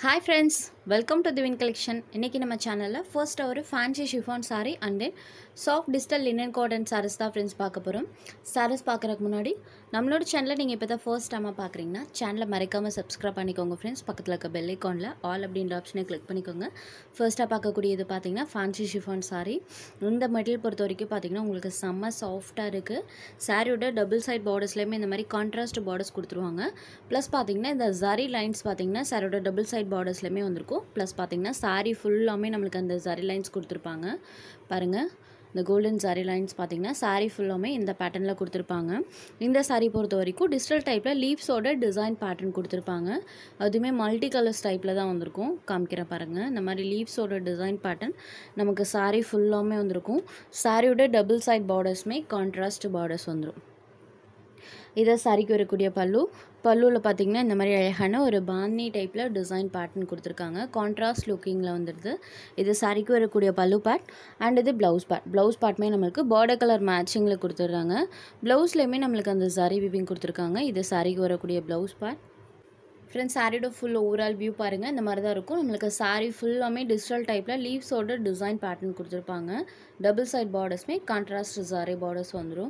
hi friends welcome to Divin collection இன்றைக்கி நம்ம சேனலில் ஃபர்ஸ்ட் ஒரு fancy chiffon sari and then soft digital linen cotton saris தான் ஃப்ரெண்ட்ஸ் பார்க்க போகிறோம் சாரீஸ் பார்க்குறதுக்கு முன்னாடி நம்மளோட சேனலை நீங்கள் இப்போ தான் ஃபர்ஸ்ட் டைமாக பார்க்குறீங்கன்னா சேனலை மறக்காமல் சப்ஸ்கிரைப் பண்ணிக்கோங்க ஃப்ரெண்ட்ஸ் பக்கத்தில் இருக்க பெல் ஐக்கானில் ஆல் அப்படின்ற ஆப்ஷனை கிளிக் பண்ணிக்கோங்க ஃபர்ஸ்ட்டாக பார்க்கக்கூடியது பார்த்தீங்கன்னா ஃபேன்சி ஷிஃபான் சாரி இந்த மெட்டீரியல் பொறுத்த வரைக்கும் பார்த்தீங்கன்னா உங்களுக்கு செம்ம சாஃப்டாக இருக்குது சாரியோட டபுள் சைட் பார்டர்ஸ்லேயுமே இந்த மாதிரி கான்ட்ராஸ்ட் பார்டர்ஸ் கொடுத்துருவாங்க ப்ளஸ் பார்த்தீங்கன்னா இந்த ஜரி லைன்ஸ் பார்த்தீங்கன்னா சாரியோட டபுள் சைட் பார்டர்ஸ்லையுமே வந்திருக்கும் ப்ளஸ் பார்த்தீங்கன்னா சாரி ஃபுல்லாமே நம்மளுக்கு அந்த ஜரி லைன்ஸ் கொடுத்துருப்பாங்க பாருங்கள் இந்த கோல்டன் சாரி லைன்ஸ் பார்த்தீங்கன்னா சாரி ஃபுல்லாமே இந்த பேட்டர்னில் கொடுத்துருப்பாங்க இந்த சாரி பொறுத்த வரைக்கும் டிஜிட்டல் டைப்பில் லீவ்ஸோட டிசைன் பேட்டர்ன் கொடுத்துருப்பாங்க அதுவுமே மல்டி கலர்ஸ் டைப்பில் தான் வந்திருக்கும் காமிக்கிறேன் பாருங்கள் இந்த மாதிரி லீவ்ஸோட டிசைன் பேட்டர்ன் நமக்கு சாரி ஃபுல்லாமே வந்திருக்கும் சாரியோட டபுள் சைட் பார்டர்ஸுமே கான்ட்ராஸ்ட் பார்டர்ஸ் வந்துடும் இதை சாரிக்கு வரக்கூடிய பல்லு பல்லுவில் பார்த்தீங்கன்னா இந்த மாதிரி அழகான ஒரு பாந்தி டைப்பில் டிசைன் பேட்டர்ன் கொடுத்துருக்காங்க கான்ட்ராஸ்ட் லுக்கிங்கில் வந்துடுது இது சாரிக்கு வரக்கூடிய பல்லு பேட் அண்ட் இது ப்ளவுஸ் பேட் ப்ளவுஸ் பேட்மே நம்மளுக்கு பார்டர் கலர் மேட்சிங்கில் கொடுத்துட்றாங்க ப்ளவுஸ்லேயுமே நம்மளுக்கு அந்த சாரி விவிங் கொடுத்துருக்காங்க இது சாரிக்கு வரக்கூடிய ப்ளவுஸ் பேட் ஃப்ரெண்ட்ஸ் சாரியோட ஃபுல் ஓவரால் வியூ பாருங்கள் இந்த மாதிரி தான் இருக்கும் நம்மளுக்கு சாரி ஃபுல்லாமே டிஜிட்டல் டைப்பில் லீவ்ஸோட டிசைன் பேட்டர்ன் கொடுத்துருப்பாங்க டபுள் சைட் பார்டர்ஸ்மே கான்ட்ராஸ்ட் சாரி பார்டர்ஸ் வந்துடும்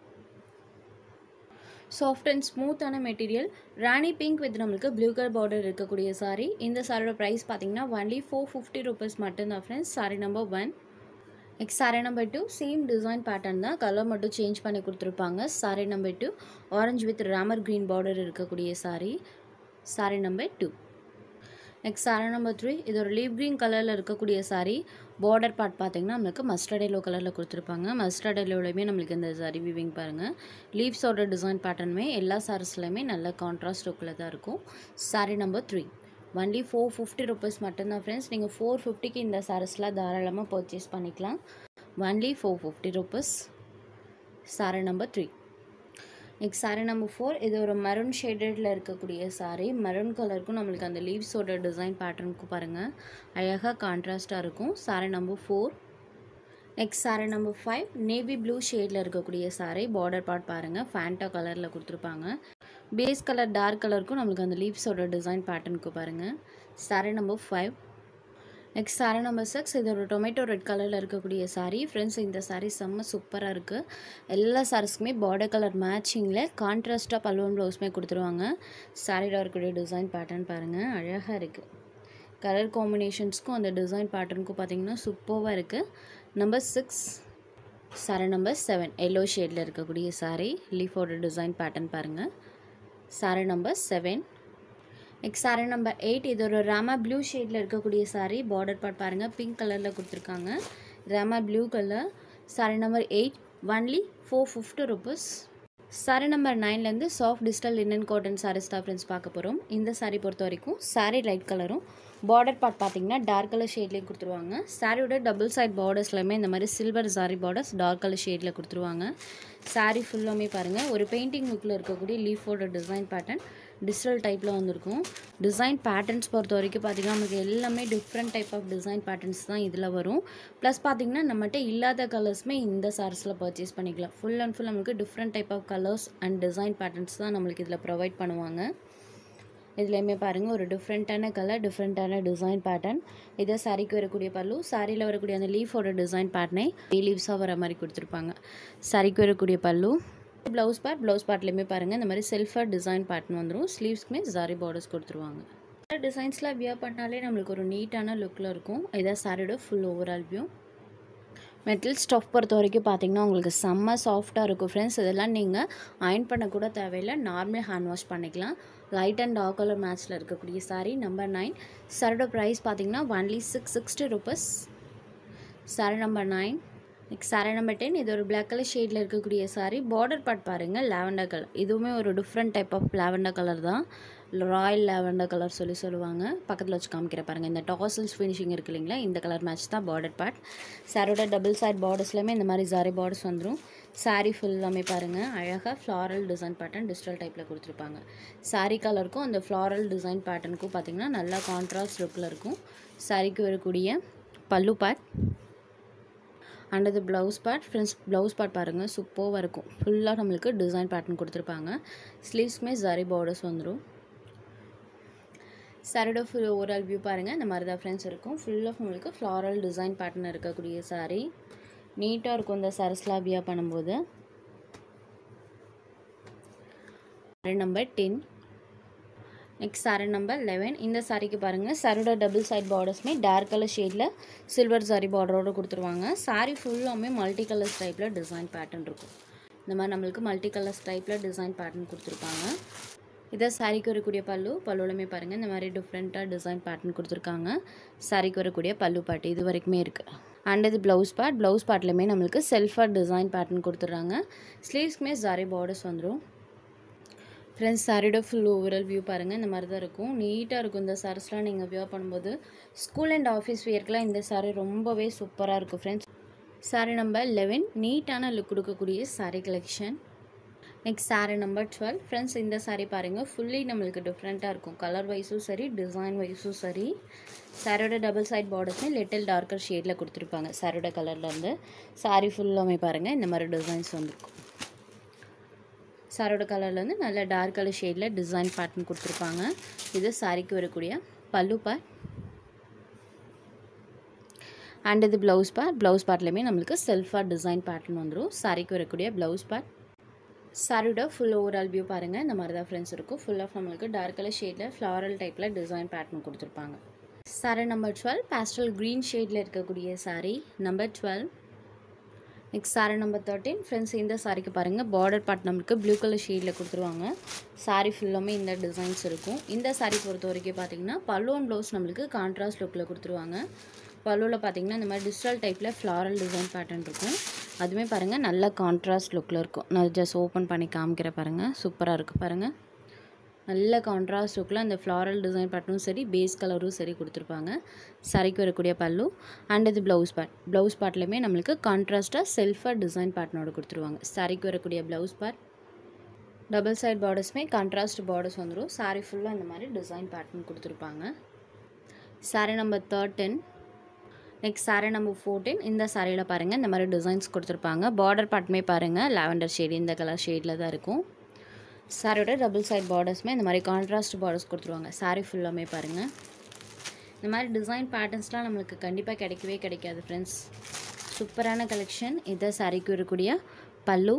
சாஃப்ட் அண்ட் ஸ்மூத்தான மெட்டீரியல் ராணி பிங்க் வித் நம்மளுக்கு ப்ளூ கலர் பார்டர் இருக்கக்கூடிய சாரி இந்த சாரியோட ப்ரைஸ் பார்த்தீங்கன்னா ஒன்லி ஃபோர் ஃபிஃப்டி ருபீஸ் மட்டும்தான் friends sari number one next sari number two same design pattern தான் கலர் மட்டும் சேஞ்ச் பண்ணி கொடுத்துருப்பாங்க sari number two orange with Ramar green border இருக்கக்கூடிய sari sari number two next sari number three இது ஒரு லீவ் க்ரீன் கலரில் இருக்கக்கூடிய சாரி பார்டர் பார்ட் பார்த்தீங்கன்னா நம்மளுக்கு மஸ்டர்ட் எல்லோ கலரில் கொடுத்துருப்பாங்க மஸ்டர்ட் எல்லோலையுமே நம்மளுக்கு இந்த சாரி விவிங் பாருங்கள் லீவ்ஸோட டிசைன் பேட்டர்னுமே எல்லா சாரீஸ்லையுமே நல்ல கான்ட்ராஸ்ட் லுக்கில் தான் இருக்கும் sari number three only four fifty rupees மட்டும்தான் ஃப்ரெண்ட்ஸ் நீங்கள் ஃபோர் ஃபிஃப்டிக்கு இந்த சாரீஸ்லாம் தாராளமாக பர்ச்சேஸ் பண்ணிக்கலாம் only four fifty rupees sari number three next sari number four இது ஒரு மரூன் ஷேடடில் இருக்கக்கூடிய சாரீ மரூன் கலருக்கும் நம்மளுக்கு அந்த லீவ்ஸோட டிசைன் பேட்டர்னுக்கும் பாருங்கள் அழகாக கான்ட்ராஸ்ட்டாக இருக்கும் sari number four next sari number five navy blue ஷேடில் இருக்கக்கூடிய சாரீ பார்டர் பார்ட் பாருங்கள் ஃபேண்டா கலரில் கொடுத்துருப்பாங்க பேஸ் கலர் டார்க் கலருக்கும் நம்மளுக்கு அந்த லீவ்ஸோட டிசைன் பேட்டர்னுக்கு பாருங்கள் sari number five next sari number six இது ஒரு டொமேட்டோ ரெட் கலரில் இருக்கக்கூடிய சாரீ ஃப்ரெண்ட்ஸ் இந்த சாரீ செம்ம சூப்பராக இருக்குது எல்லா சாரீஸ்க்குமே பார்டர் கலர் மேட்சிங்கில் கான்ட்ராஸ்ட்டாக பல்வன் ப்ளவுஸுமே கொடுத்துருவாங்க சாரியில் இருக்கக்கூடிய டிசைன் பேட்டர்ன் பாருங்கள் அழகாக இருக்குது கலர் காம்பினேஷன்ஸ்க்கும் அந்த டிசைன் பேட்டர்னுக்கும் பார்த்தீங்கன்னா சூப்பராக இருக்குது number six sari number seven yellow ஷேடில் இருக்கக்கூடிய சாரீ லீஃபோட டிசைன் பேட்டர்ன் பாருங்கள் sari number seven next sari number eight இது ஒரு ராமா ப்ளூ ஷேடில் இருக்கக்கூடிய சாரீ பார்டர் பார்ட் பாருங்கள் பிங்க் கலரில் கொடுத்துருக்காங்க Rama blue colour sari number eight only four fifty rupees sari number நைன்லேருந்து soft digital linen cotton saris தான் ஃப்ரெண்ட்ஸ் பார்க்க போகிறோம் இந்த சாரீ பொறுத்த வரைக்கும் சாரீ லைட் கலரும் பார்டர் பார்ட் பார்த்தீங்கன்னா டார்க் கலர் ஷேட்லேயும் கொடுத்துருவாங்க சாரியோட டபுள் சைட் பார்டர்ஸ்லையுமே இந்த மாதிரி silver sari borders dark colour ஷேடில் கொடுத்துருவாங்க சாரீ ஃபுல்லாமே பாருங்கள் ஒரு பெயிண்டிங் லுக்கில் இருக்கக்கூடிய லீஃபோட டிசைன் பேட்டர்ன் டிஜிட்டல் டைப்பில் வந்திருக்கும் டிசைன் பேட்டர்ன்ஸ் பொறுத்த வரைக்கும் பார்த்திங்கன்னா நமக்கு எல்லாமே different type of design patterns தான் இதில் வரும் ப்ளஸ் பார்த்திங்கன்னா நம்மகிட்ட இல்லாத கலர்ஸுமே இந்த சாரீஸில் பர்ச்சேஸ் பண்ணிக்கலாம் ஃபுல் அண்ட் ஃபுல் நம்மளுக்கு different type of colours and design patterns தான் நம்மளுக்கு இதில் ப்ரொவைட் பண்ணுவாங்க இதுலேயுமே பாருங்கள் ஒரு டிஃப்ரெண்ட்டான கலர் டிஃப்ரெண்ட்டான டிசைன் பேட்டர்ன் இதை சாரிக்கு வரக்கூடிய பல்லு சாரியில் வரக்கூடிய அந்த லீஃபோட டிசைன் பேட்டர்னை லீவ்ஸாக வர மாதிரி கொடுத்துருப்பாங்க சாரிக்கு வரக்கூடிய பல்லு ப்ளவுஸ் பார்ட் ப்ளவுஸ் பார்ட்லேயுமே பாருங்கள் இந்த மாதிரி செல்ஃபாக டிசைன் பேட்டர்ன் வந்துடும் ஸ்லீவ்ஸ்க்குமே ஜாரி பார்டர்ஸ் கொடுத்துருவாங்க டிசைன்ஸ்லாம் வியர் பண்ணாலே நம்மளுக்கு ஒரு நீட்டான லுக்கில் இருக்கும் இதான் சாரியோட full overall view metal stuff பொறுத்த வரைக்கும் பார்த்தீங்கன்னா உங்களுக்கு செம்ம சாஃப்டாக இருக்கும் ஃப்ரெண்ட்ஸ் இதெல்லாம் நீங்கள் அயன் பண்ணக்கூட தேவையில்லை நார்மல் ஹேண்ட் வாஷ் பண்ணிக்கலாம் லைட் அண்ட் டார்க் கலர் மேட்ச்சில் இருக்கக்கூடிய சாரீ நம்பர் நைன் சாரோட ப்ரைஸ் பார்த்தீங்கன்னா only six sixty rupees sari number nine next sari number ten இது ஒரு பிளாக் கலர் ஷேடில் இருக்கக்கூடிய சாரீ பார்டர் பார்ட் பாருங்கள் லாவெண்டர் கலர் இதுவுமே ஒரு different type of lavender colour தான் ராயல் லாவெண்டர் கலர் சொல்லி சொல்லுவாங்க பக்கத்தில் வச்சு காமிக்கிற பாருங்கள் இந்த டாசல்ஸ் ஃபினிஷிங் இருக்கு இல்லைங்களா இந்த கலர் மேட்ச் தான் பார்டர் பார்ட் சாரோட டபுள் சைட் பார்டர்ஸ்லையுமே இந்த மாதிரி ஜாரி பார்டர்ஸ் வந்துடும் சாரீ ஃபுல்லாமே பாருங்கள் அழகாக ஃப்ளாரல் டிசைன் பேட்டர்ன் டிஜிட்டல் டைப்பில் கொடுத்துருப்பாங்க சாரீ கலருக்கும் அந்த ஃப்ளாரல் டிசைன் பேட்டர்னுக்கும் பார்த்திங்கன்னா நல்லா கான்ட்ராஸ்ட் லுக்கில் இருக்கும் சாரீக்கு வரக்கூடிய பல்லு பார்ட் அண்ட் இது blouse part friends blouse part பாருங்கள் சூப்பராக இருக்கும் ஃபுல்லாக நம்மளுக்கு டிசைன் பேட்டர்ன் கொடுத்துருப்பாங்க ஸ்லீவ்ஸ்மே ஜரி பார்டர்ஸ் வந்துடும் சாரியோட ஃபுல் ஓவரால் வியூ பாருங்கள் இந்த மாதிரி தான் ஃப்ரெண்ட்ஸ் இருக்கும் ஃபுல் ஆஃப் உங்களுக்கு ஃப்ளாரல் டிசைன் பேட்டர்ன் இருக்கக்கூடிய சாரீ நீட்டாக இருக்கும் இந்த சரஸ்லாம் வியா பண்ணும்போது sari number ten next sari number eleven இந்த சாரிக்கு பாருங்கள் சாரியோட டபுள் சைட் பார்டர்ஸ்மே டார்க் கலர் ஷேடில் சில்வர் சாரி பார்டரோடு கொடுத்துருவாங்க சாரி ஃபுல்லாமே மல்டி கலர்ஸ் டைப்பில் டிசைன் பேட்டர்ன் இருக்கும் இந்த மாதிரி நம்மளுக்கு மல்டி கலர்ஸ் டைப்பில் டிசைன் பேட்டர்ன் கொடுத்துருப்பாங்க இதை சாரிக்கு வரக்கூடிய பல்லு பல்லுலமே பாருங்கள் இந்த மாதிரி டிஃப்ரெண்ட்டாக டிசைன் பேட்டர்ன் கொடுத்துருக்காங்க சாரிக்கு வரக்கூடிய பல்லு பாட்டு இது வரைக்குமே இருக்குது அண்ட் இது ப்ளவுஸ் பார்ட் ப்ளவுஸ் பார்ட்லையுமே நம்மளுக்கு செல்ஃபாக டிசைன் பேட்டர்ன் கொடுத்துட்றாங்க ஸ்லீவ்ஸ்க்குமே சாரி பார்டர்ஸ் வந்துடும் ஃப்ரெண்ட்ஸ் சாரியோட ஃபுல் ஓவரால் வியூ பாருங்கள் இந்த மாதிரி தான் இருக்கும் நீட்டாக இருக்கும் இந்த சாரீஸ்லாம் நீங்கள் வியூ பண்ணும்போது ஸ்கூல் அண்ட் ஆஃபீஸ் வியர்க்கெலாம் இந்த சாரீ ரொம்பவே சூப்பராக இருக்கும் ஃப்ரெண்ட்ஸ் சாரீ நம்பர் லெவன் நீட்டான லுக் கொடுக்கக்கூடிய sari collection next sari number twelve friends இந்த சாரீ பாருங்கள் ஃபுல்லி நம்மளுக்கு டிஃப்ரெண்ட்டாக இருக்கும் கலர் வைஸும் சரி டிசைன் வைஸும் சரி சாரியோட டபுள் சைட் பார்டர்ஸ்மே லிட்டில் டார்க்கர் ஷேடில் கொடுத்துருப்பாங்க சாரியோட கலர்லேருந்து சாரீ ஃபுல்லாமே பாருங்கள் இந்த மாதிரி டிசைன்ஸ் வந்துருக்கும் சாரோட கலர்லேருந்து நல்ல டார்க் கலர் ஷேடில் டிசைன் பேட்டர்ன் கொடுத்துருப்பாங்க இது சாரிக்கு வரக்கூடிய பல்லு பார்ட் அண்ட் இது ப்ளவுஸ் பார்ட் ப்ளவுஸ் பார்ட்லேயுமே நம்மளுக்கு செல்ஃபாக டிசைன் பேட்டர்ன் வந்துடும் சாரிக்கு வரக்கூடிய ப்ளவுஸ் பார்ட் சாரியோட ஃபுல் ஓவரால் வியூ பாருங்கள் இந்த மாதிரி தான் ஃப்ரெண்ட்ஸ் இருக்கும் ஃபுல் ஆஃப் நம்மளுக்கு டார்க் கலர் ஷேடில் ஃப்ளாரல் டைப்பில் டிசைன் பேட்டர்ன் கொடுத்துருப்பாங்க sari number twelve pastel green ஷேடில் இருக்கக்கூடிய sari number twelve next sari number thirteen friends இந்த சாரிக்கு பாருங்கள் பார்டர் பார்ட் நம்மளுக்கு ப்ளூ கலர் ஷேடில் கொடுத்துருவாங்க சாரி ஃபுல்லாமே இந்த டிசைன்ஸ் இருக்கும் இந்த சாரி பொறுத்த வரைக்கும் பார்த்தீங்கன்னா பல்லு அண்ட் ப்ளவுஸ் நம்மளுக்கு கான்ட்ராஸ்ட் லுக்கில் கொடுத்துருவாங்க பல்லுவில் பார்த்தீங்கன்னா இந்த மாதிரி டிஜிட்டல் டைப்பில் ஃப்ளாரல் டிசைன் பேட்டர்ன் இருக்கும் அதுவுமே பாருங்கள் நல்ல கான்ட்ராஸ்ட் லுக்கில் இருக்கும் நான் ஜஸ்ட் ஓப்பன் பண்ணி காமிக்கிற பாருங்கள் சூப்பராக இருக்குது பாருங்கள் நல்ல கான்ட்ராஸ்ட் லுக்கில் அந்த ஃப்ளாரல் டிசைன் பேட்டர்னும் சரி பேஸ் கலரும் சரி கொடுத்துருப்பாங்க சரிக்கு வரக்கூடிய பல்லு அண்ட் இது ப்ளவுஸ் பார்ட் ப்ளவுஸ் பார்ட்லையுமே நம்மளுக்கு கான்ட்ராஸ்ட்டாக செல்ஃபாக டிசைன் பேட்டர்னோட கொடுத்துருவாங்க சாரிக்கு வரக்கூடிய ப்ளவுஸ் பார்ட் டபுள் சைட் பார்டர்ஸுமே கான்ட்ராஸ்ட் பார்டர்ஸ் வந்துடும் சாரி ஃபுல்லாக இந்த மாதிரி டிசைன் பேட்டர்ன் கொடுத்துருப்பாங்க sari number thirteen next sari number fourteen இந்த சாரியில் பாருங்கள் இந்த மாதிரி டிசைன்ஸ் கொடுத்துருப்பாங்க பார்டர் பார்ட்டுமே பாருங்கள் லாவெண்டர் ஷேடு இந்த கலர் ஷேடில் தான் இருக்கும் சாரியோட டபுள் சைட் பார்டர்ஸுமே இந்த மாதிரி கான்ட்ராஸ்ட் பார்டர்ஸ் கொடுத்துருவாங்க சாரீ ஃபுல்லாமே பாருங்கள் இந்த மாதிரி டிசைன் பேட்டர்ன்ஸ்லாம் நம்மளுக்கு கண்டிப்பாக கிடைக்கவே கிடைக்காது ஃப்ரெண்ட்ஸ் சூப்பரான கலெக்ஷன் இதை சாரிக்கு இருக்கக்கூடிய பல்லு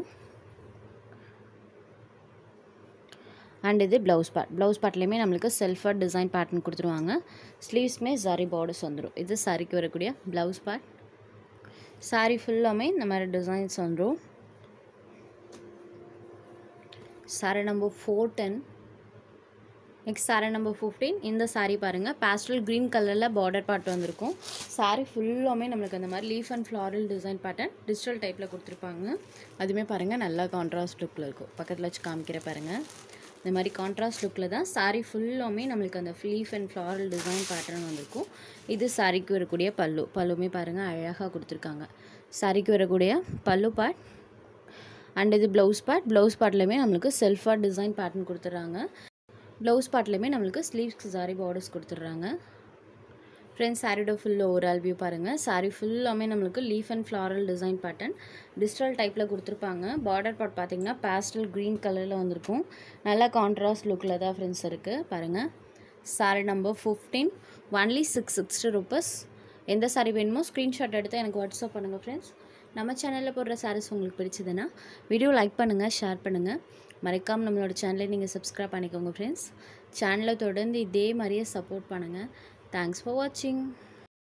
அண்ட் இது ப்ளவுஸ் பார்ட் ப்ளவுஸ் பார்ட்லேயுமே நம்மளுக்கு செல்ஃபாக டிசைன் பேட்டர்ன் கொடுத்துருவாங்க ஸ்லீவ்ஸ்மே சாரி பார்டர்ஸ் வந்துடும் இது சாரிக்கு வரக்கூடிய ப்ளவுஸ் பார்ட் சாரி ஃபுல்லாமே இந்த மாதிரி டிசைன்ஸ் வந்துடும் sari number fourteen next sari number fifteen இந்த சாரீ பாருங்கள் பேஸ்டல் க்ரீன் கலரில் பார்டர் பார்ட் வந்திருக்கும் சாரீ ஃபுல்லாமே நம்மளுக்கு அந்த மாதிரி leaf and floral design pattern digital டைப்பில் கொடுத்துருப்பாங்க அதுவுமே பாருங்கள் நல்லா கான்ட்ராஸ்ட் லுக்கில் இருக்கும் பக்கத்தில் வச்சு காமிக்கிற பாருங்கள் இந்த மாதிரி கான்ட்ராஸ்ட் லுக்கில் தான் சாரீ ஃபுல்லாமே நம்மளுக்கு அந்த leaf and floral design pattern வந்திருக்கும் இது சாரிக்கு வரக்கூடிய பல்லு பல்லுமே பாருங்கள் அழகாக கொடுத்துருக்காங்க சாரிக்கு வரக்கூடிய பல்லு பார்ட் அண்ட் இது ப்ளவுஸ் பார்ட் ப்ளவுஸ் பார்ட்லையுமே நம்மளுக்கு செல்ஃபாக டிசைன் பேட்டர்ன் கொடுத்துட்றாங்க ப்ளவுஸ் பார்ட்லையுமே நம்மளுக்கு ஸ்லீவ்ஸ்க்கு சாரி பார்டர்ஸ் கொடுத்துட்றாங்க ஃப்ரெண்ட்ஸ் சாரியோட ஃபுல் ஓவரால் வியூ பாருங்கள் சாரி ஃபுல்லாமே நம்மளுக்கு leaf and floral design pattern digital டைப்பில் கொடுத்துருப்பாங்க பார்டர் பார்ட் பார்த்தீங்கன்னா பேஸ்டல் க்ரீன் கலரில் வந்திருக்கும் நல்லா கான்ட்ராஸ்ட் லுக்கில் தான் ஃப்ரெண்ட்ஸ் இருக்குது பாருங்கள் sari number fifteen only six sixty rupees எந்த சாரி வேணுமோ ஸ்க்ரீன்ஷாட் எடுத்து எனக்கு வாட்ஸ்அப் பண்ணுங்கள் ஃப்ரெண்ட்ஸ் நம்ம சேனலில் போடுற சாரீஸ் உங்களுக்கு பிடிச்சதுன்னா வீடியோ லைக் பண்ணுங்கள் ஷேர் பண்ணுங்கள் மறக்காமல் நம்மளோட சேனலை நீங்கள் சப்ஸ்கிரைப் பண்ணிக்கோங்க ஃப்ரெண்ட்ஸ் சேனலை தொடர்ந்து இதே மாதிரியே சப்போர்ட் பண்ணுங்கள் தேங்க்ஸ் ஃபார் வாட்சிங்